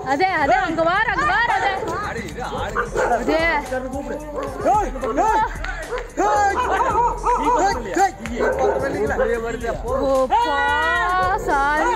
அதே அதே அங்க வார அங்க வார அதே அதே ஓப்பா சாரி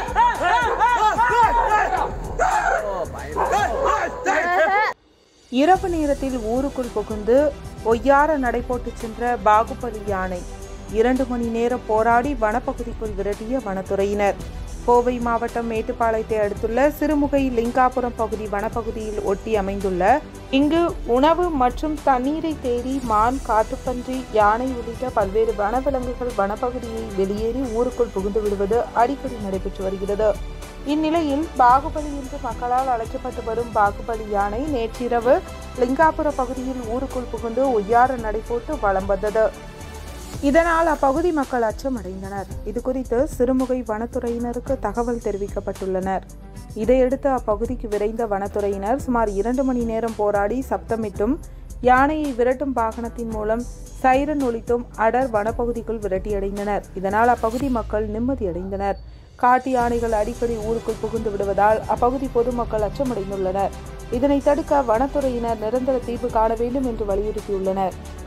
இரவு நேரத்தில் ஊருக்குள் புகுந்து ஒய்யார நடைபோட்டு சென்ற பாகுபலி யானை இரண்டு மணி நேரம் போராடி வனப்பகுதிக்குள் விரட்டிய வனத்துறையினர் கோவை மாவட்டம் மேட்டுப்பாளையத்தை அடுத்துள்ள சிறுமுகை லிங்காபுரம் பகுதி வனப்பகுதியில் ஒட்டி அமைந்துள்ள இங்கு உணவு மற்றும் தண்ணீரை தேடி மான் காட்டுப்பன்றி யானை உள்ளிட்ட பல்வேறு வனவிலங்குகள் வனப்பகுதியை வெளியேறி ஊருக்குள் புகுந்து விடுவது அடிக்கடி நடைபெற்று வருகிறது இந்நிலையில் பாகுபலி என்று மக்களால் அழைக்கப்பட்டு வரும் பாகுபலி யானை நேற்றிரவு லிங்காபுர பகுதியில் ஊருக்குள் புகுந்து ஒய்யார நடைபோட்டு வலம் வந்தது இதனால் அப்பகுதி மக்கள் அச்சமடைந்தனர் இதுகுறித்து சிறுமுகை வனத்துறையினருக்கு தகவல் தெரிவிக்கப்பட்டுள்ளனர் இதையடுத்து அப்பகுதிக்கு விரைந்த வனத்துறையினர் சுமார் இரண்டு மணி நேரம் போராடி சப்தமிட்டும் யானையை விரட்டும் வாகனத்தின் மூலம் சைரன் ஒலித்தும் அடர் வனப்பகுதிக்குள் விரட்டியடைந்தனர் இதனால் அப்பகுதி மக்கள் நிம்மதியடைந்தனர் காட்டு யானைகள் அடிக்கடி ஊருக்குள் புகுந்து விடுவதால் அப்பகுதி பொதுமக்கள் அச்சமடைந்துள்ளனர் இதனை தடுக்க வனத்துறையினர் நிரந்தர தீர்வு காண வேண்டும் என்று வலியுறுத்தியுள்ளனர்